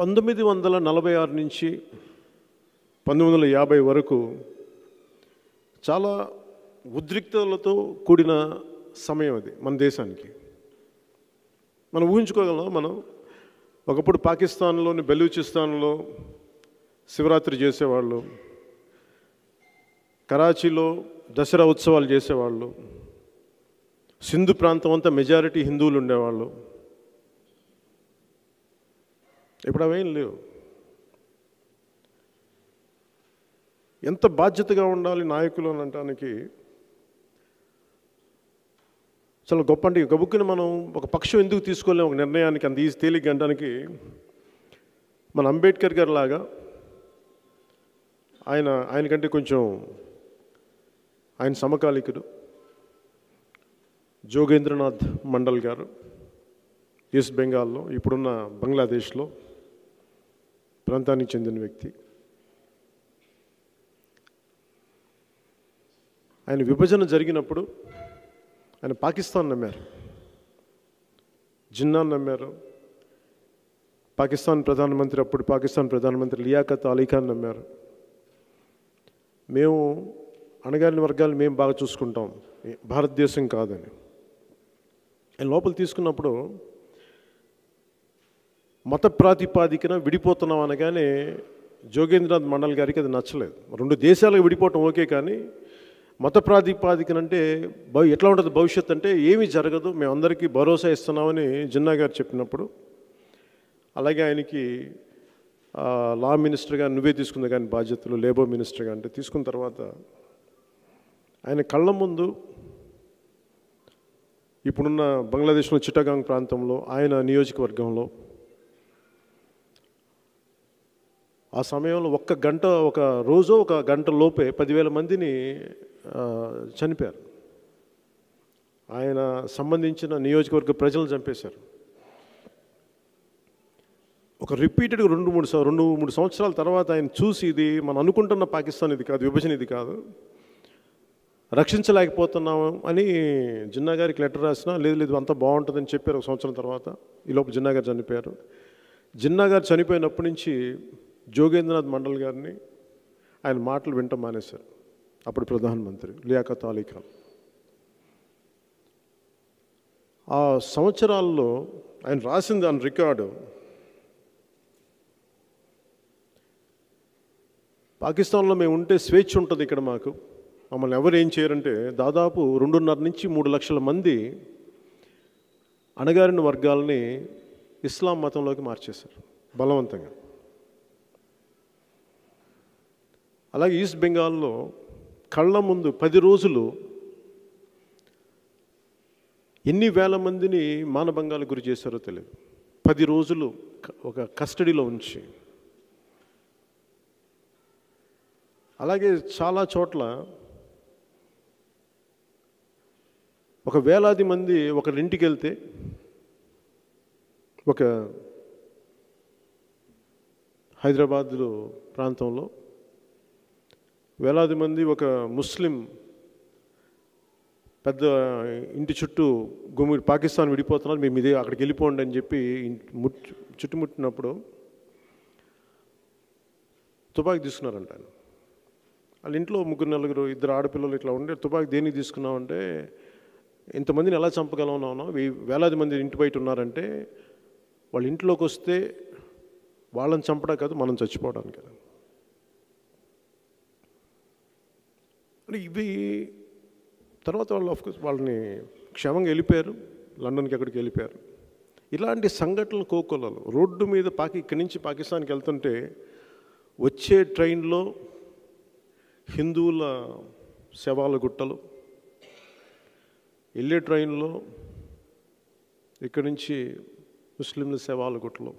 పంతొమ్మిది వందల నలభై ఆరు నుంచి పంతొమ్మిది వందల యాభై వరకు చాలా ఉద్రిక్తలతో కూడిన సమయం అది మన దేశానికి మనం ఊహించుకోగలం మనం ఒకప్పుడు పాకిస్తాన్లోని బెలూచిస్తాన్లో శివరాత్రి చేసేవాళ్ళు కరాచీలో దసరా ఉత్సవాలు చేసేవాళ్ళు సింధు ప్రాంతం అంతా మెజారిటీ హిందువులు ఉండేవాళ్ళు ఇప్పుడు అవేం లేవు ఎంత బాధ్యతగా ఉండాలి నాయకులు అని అనటానికి చాలా గొప్ప అంటే గబుక్కుని మనం ఒక పక్షం ఎందుకు తీసుకోలేము ఒక నిర్ణయానికి అంత ఈజీ తేలిక అనడానికి మన అంబేద్కర్ గారు లాగా ఆయన ఆయనకంటే కొంచెం ఆయన సమకాలికుడు జోగేంద్రనాథ్ మండల్ గారు ఈస్ట్ బెంగాల్లో ఇప్పుడున్న బంగ్లాదేశ్లో ప్రాంతానికి చెందిన వ్యక్తి ఆయన విభజన జరిగినప్పుడు ఆయన పాకిస్తాన్ నమ్మారు జిన్నాన్ నమ్మారు పాకిస్తాన్ ప్రధానమంత్రి అప్పుడు పాకిస్తాన్ ప్రధానమంత్రి లియాఖత్ అలీ ఖాన్ నమ్మారు మేము అణగారిన వర్గాలు మేము బాగా చూసుకుంటాం భారతదేశం కాదని ఆయన లోపల తీసుకున్నప్పుడు మత ప్రాతిపాదికన విడిపోతున్నాం అనగానే జోగేంద్రనాథ్ మండల్ గారికి అది నచ్చలేదు రెండు దేశాలకు విడిపోవటం ఓకే కానీ మత ప్రాతిపాదికన అంటే భవి ఎట్లా ఉంటుంది భవిష్యత్ అంటే ఏమీ జరగదు మేమందరికీ భరోసా ఇస్తున్నామని జిన్నా గారు చెప్పినప్పుడు అలాగే ఆయనకి ఆ, లా మినిస్టర్గా నువ్వే తీసుకుంది కానీ బాధ్యతలు లేబర్ మినిస్టర్గా అంటే తీసుకున్న తర్వాత ఆయన కళ్ళ ముందు ఇప్పుడున్న బంగ్లాదేశ్లో చిట్టగాంగ్ ప్రాంతంలో ఆయన నియోజకవర్గంలో ఆ సమయంలో ఒక్క గంట ఒక రోజు ఒక గంట లోపే పదివేల మందిని ఆ, చనిపోయారు ఆయన సంబంధించిన నియోజకవర్గ ప్రజలను చంపేశారు ఒక రిపీటెడ్గా రెండు మూడు సం- రెండు మూడు సంవత్సరాల తర్వాత ఆయన చూసి ఇది మనం అనుకుంటున్న పాకిస్తాన్ ఇది కాదు విభజన ఇది కాదు రక్షించలేకపోతున్నాము అని జిన్నా గారికి లెటర్ రాసినా లేదు లేదు అంతా బాగుంటుందని చెప్పారు ఒక సంవత్సరం తర్వాత ఈ లోపు జిన్నా గారు చనిపోయారు జిన్నా గారు చనిపోయినప్పటి నుంచి జోగేంద్రనాథ్ మండల్ గారిని ఆయన మాటలు వింటం మానేశారు అప్పుడు ప్రధానమంత్రి లియాఖత్ అలీ ఖాన్ ఆ సంవత్సరాల్లో ఆయన రాసింది దాని రికార్డు పాకిస్తాన్లో మేము ఉంటే స్వేచ్ఛ ఉంటుంది ఇక్కడ మాకు మమ్మల్ని ఎవరు ఏం చేయరంటే దాదాపు రెండున్నర నుంచి మూడు లక్షల మంది అణగారిన వర్గాల్ని ఇస్లాం మతంలోకి మార్చేశారు బలవంతంగా అలాగే ఈస్ట్ బెంగాల్లో కళ్ళ ముందు పది రోజులు ఎన్ని వేల మందిని మానభంగాలకు గురి చేశారో తెలియదు పది రోజులు క- ఒక కస్టడీలో ఉంచి అలాగే చాలా చోట్ల ఒక వేలాది మంది ఒక ఇంటికి వెళ్తే ఒక హైదరాబాద్ ప్రాంతంలో వేలాది మంది ఒక ముస్లిం పెద్ద ఇంటి చుట్టూ గుమి పాకిస్తాన్ విడిపోతున్నారు మేము ఇదే అక్కడికి వెళ్ళిపోండి అని చెప్పి ఇంటి ముట్ చుట్టుముట్టినప్పుడు తుపాకీ తీసుకున్నారంట ఆయన వాళ్ళ ఇంట్లో ముగ్గురు నలుగురు ఇద్దరు ఆడపిల్లలు ఇట్లా ఉండే తుపాకీ దేనికి తీసుకున్నామంటే ఇంతమందిని ఎలా చంపగలమన్నా వేలాది మంది ఇంటి బయట ఉన్నారంటే వాళ్ళ ఇంట్లోకి వస్తే వాళ్ళని చంపడం కాదు మనం చచ్చిపోవడానికి కదా అంటే ఇవి తర్వాత వాళ్ళు ఆఫ్కోర్స్ వాళ్ళని క్షేమంగా వెళ్ళిపోయారు లండన్కి ఎక్కడికి వెళ్ళిపోయారు ఇలాంటి సంఘటనలు కోకొల్లలు రోడ్డు మీద పాకి ఇక్కడి నుంచి పాకిస్తాన్కి వెళ్తుంటే వచ్చే ట్రైన్లో హిందువుల శవాల గుట్టలు వెళ్ళే ట్రైన్లో ఇక్కడి నుంచి ముస్లింల శవాల గుట్టలు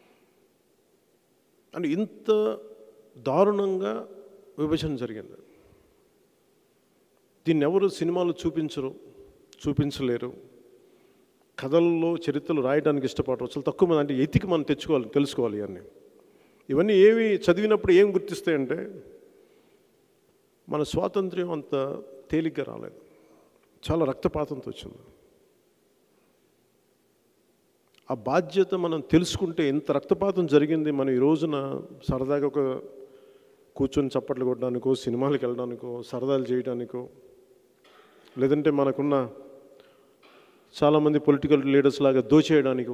అంటే ఇంత దారుణంగా విభజన జరిగింది దీన్ని ఎవరు సినిమాలు చూపించరు చూపించలేరు కథల్లో చరిత్రలు రాయడానికి ఇష్టపడరు అసలు తక్కువ మంది అంటే ఎతికి మనం తెచ్చుకోవాలి తెలుసుకోవాలి ఇవన్నీ ఇవన్నీ ఏవి చదివినప్పుడు ఏం గుర్తిస్తాయంటే మన స్వాతంత్ర్యం అంత తేలిగ్గా రాలేదు చాలా రక్తపాతంతో వచ్చింది ఆ బాధ్యత మనం తెలుసుకుంటే ఇంత రక్తపాతం జరిగింది మనం ఈ రోజున సరదాగా ఒక కూర్చొని చప్పట్లు కొట్టడానికో సినిమాలకు వెళ్ళడానికో సరదాలు చేయడానికో లేదంటే మనకున్న చాలామంది పొలిటికల్ లీడర్స్ లాగా దోచేయడానికో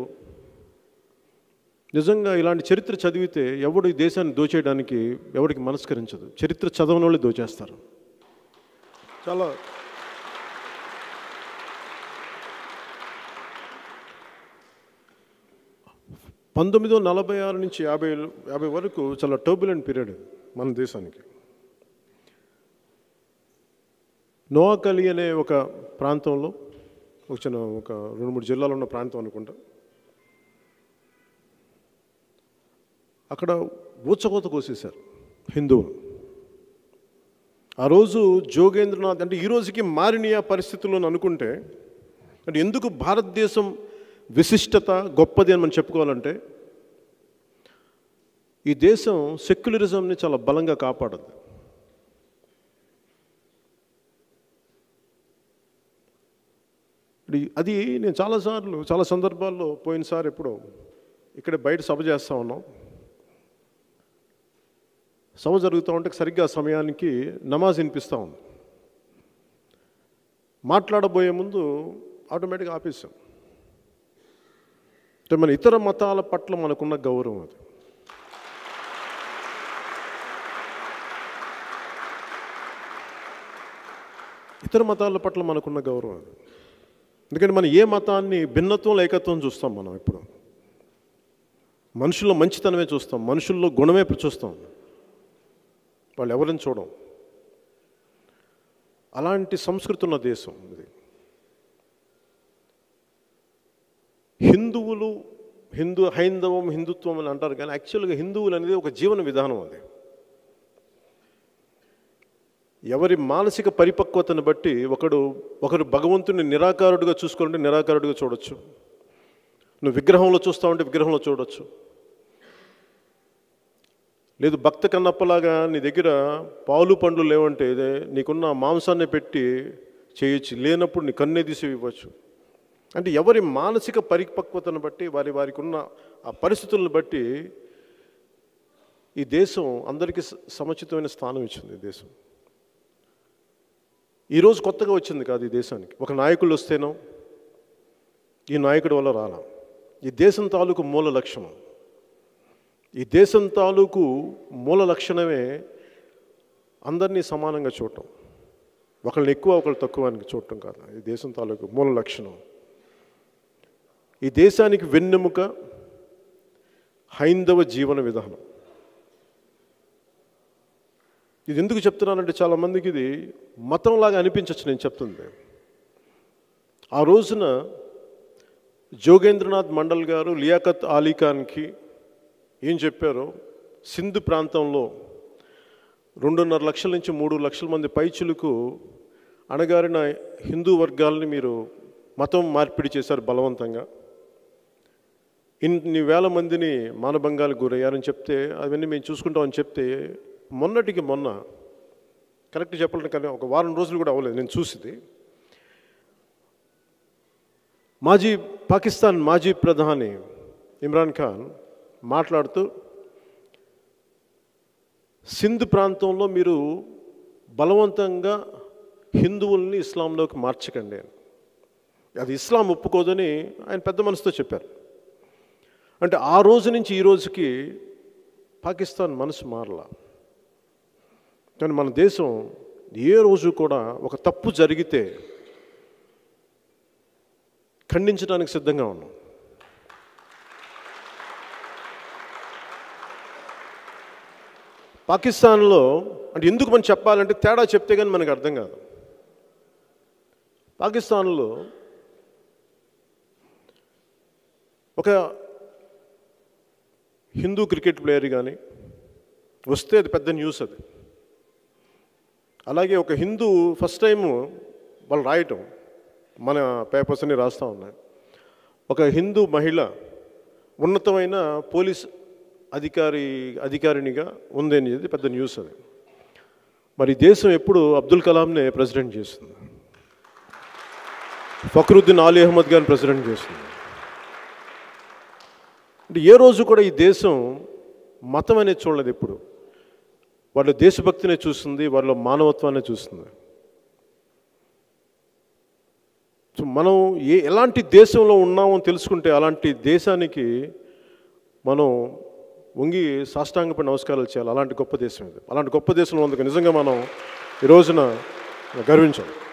నిజంగా ఇలాంటి చరిత్ర చదివితే ఎవడు ఈ దేశాన్ని దోచేయడానికి ఎవడికి మనస్కరించదు చరిత్ర చదవని వాళ్ళు దోచేస్తారు చాలా పంతొమ్మిది వందల నలభై ఆరు నుంచి యాభై యాభై వరకు చాలా టర్బులెంట్ పీరియడ్ ఇది మన దేశానికి నోవాకలి అనే ఒక ప్రాంతంలో ఒక చిన్న ఒక రెండు మూడు జిల్లాలు ఉన్న ప్రాంతం అనుకుంటా అక్కడ ఊచకోత కోసేశారు హిందువులు ఆ రోజు జోగేంద్రనాథ్ అంటే ఈ రోజుకి మారిన ఆ పరిస్థితుల్లో అనుకుంటే అంటే ఎందుకు భారతదేశం విశిష్టత గొప్పది అని మనం చెప్పుకోవాలంటే ఈ దేశం సెక్యులరిజంని చాలా బలంగా కాపాడదు ఇది- అది నేను చాలాసార్లు చాలా సందర్భాల్లో పోయినసారి ఎప్పుడో ఇక్కడ బయట సభ చేస్తూ ఉన్నాం సభ జరుగుతూ ఉంటే సరిగ్గా ఆ సమయానికి నమాజ్ వినిపిస్తూ ఉంది మాట్లాడబోయే ముందు ఆటోమేటిక్గా ఆపేసాం అంటే మన ఇతర మతాల పట్ల మనకున్న గౌరవం అది ఇతర మతాల పట్ల మనకున్న గౌరవం అది ఎందుకంటే మనం ఏ మతాన్ని భిన్నత్వం ఏకత్వం చూస్తాం మనం ఇప్పుడు మనుషుల్లో మంచితనమే చూస్తాం మనుషుల్లో గుణమే చూస్తాం వాళ్ళు ఎవరిని చూడం అలాంటి సంస్కృతి ఉన్న దేశం ఇది హిందువులు హిందూ హైందవం హిందుత్వం అని అంటారు కానీ యాక్చువల్గా హిందువులు అనేది ఒక జీవన విధానం అది ఎవరి మానసిక పరిపక్వతను బట్టి ఒకడు ఒకరు భగవంతుని నిరాకారుడిగా చూసుకోవాలంటే నిరాకారుడిగా చూడొచ్చు నువ్వు విగ్రహంలో చూస్తా ఉంటే విగ్రహంలో చూడొచ్చు లేదు భక్త కన్నప్పలాగా నీ దగ్గర పాలు పండ్లు లేవంటే ఇదే నీకున్న మాంసాన్ని పెట్టి చేయొచ్చు లేనప్పుడు నీ కన్నే తీసి ఇవ్వచ్చు అంటే ఎవరి మానసిక పరిపక్వతను బట్టి వారి వారికి ఉన్న ఆ పరిస్థితులను బట్టి ఈ దేశం అందరికీ స- సముచితమైన స్థానం ఇచ్చింది ఈ దేశం ఈరోజు కొత్తగా వచ్చింది కాదు ఈ దేశానికి ఒక నాయకులు వస్తేనో ఈ నాయకుడి వల్ల రాలా ఈ దేశం తాలూకు మూల లక్ష్యం ఈ దేశం తాలూకు మూల లక్షణమే అందరినీ సమానంగా చూడటం ఒకళ్ళని ఎక్కువ ఒకళ్ళు తక్కువ అని చూడటం కాదు ఈ దేశం తాలూకు మూల లక్షణం ఈ దేశానికి వెన్నెముక హైందవ జీవన విధానం ఇది ఎందుకు చెప్తున్నానంటే చాలామందికి ఇది మతంలాగా అనిపించవచ్చు నేను చెప్తుంది ఆ రోజున జోగేంద్రనాథ్ మండల్ గారు లియాఖత్ అలీ ఖాన్కి ఏం చెప్పారో సింధు ప్రాంతంలో రెండున్నర లక్షల నుంచి మూడు లక్షల మంది పైచులకు అణగారిన హిందూ వర్గాలని మీరు మతం మార్పిడి చేశారు బలవంతంగా ఇన్ని వేల మందిని మానభంగాలకు గురయ్యారని చెప్తే అవన్నీ మేము చూసుకుంటామని చెప్తే మొన్నటికి మొన్న కరెక్ట్ చెప్పాలంటే కానీ ఒక వారం రోజులు కూడా అవ్వలేదు నేను చూసింది మాజీ పాకిస్తాన్ మాజీ ప్రధాని ఇమ్రాన్ ఖాన్ మాట్లాడుతూ సింధ్ ప్రాంతంలో మీరు బలవంతంగా హిందువుల్ని ఇస్లాంలోకి మార్చకండి అని అది ఇస్లాం ఒప్పుకోదని ఆయన పెద్ద మనసుతో చెప్పారు అంటే ఆ రోజు నుంచి ఈ రోజుకి పాకిస్తాన్ మనసు మారలా కానీ మన దేశం ఏ రోజు కూడా ఒక తప్పు జరిగితే ఖండించడానికి సిద్ధంగా ఉన్నాం పాకిస్తాన్లో అంటే ఎందుకు మనం చెప్పాలంటే తేడా చెప్తే కానీ మనకు అర్థం కాదు పాకిస్తాన్లో ఒక హిందూ క్రికెట్ ప్లేయర్ కానీ వస్తే అది పెద్ద న్యూస్ అది అలాగే ఒక హిందూ ఫస్ట్ టైం వాళ్ళు రాయటం మన పేపర్స్ అన్ని రాస్తూ ఉన్నాయి ఒక హిందూ మహిళ ఉన్నతమైన పోలీస్ అధికారి అధికారినిగా ఉంది అనేది పెద్ద న్యూస్ అది మరి దేశం ఎప్పుడు అబ్దుల్ కలాంనే ప్రెసిడెంట్ చేస్తుంది ఫక్రుద్దీన్ ఆలీ అహ్మద్ గారిని ప్రెసిడెంట్ చేస్తుంది అంటే ఏ రోజు కూడా ఈ దేశం మతం అనేది చూడలేదు ఎప్పుడు వాళ్ళు దేశభక్తినే చూస్తుంది వాళ్ళ మానవత్వాన్ని చూస్తుంది సో మనం ఏ ఎలాంటి దేశంలో ఉన్నామో తెలుసుకుంటే అలాంటి దేశానికి మనం వంగి సాష్టాంగపడి నమస్కారాలు చేయాలి అలాంటి గొప్ప దేశం ఇది అలాంటి గొప్ప దేశంలో ఉన్నందుకు నిజంగా మనం ఈ రోజున గర్వించాలి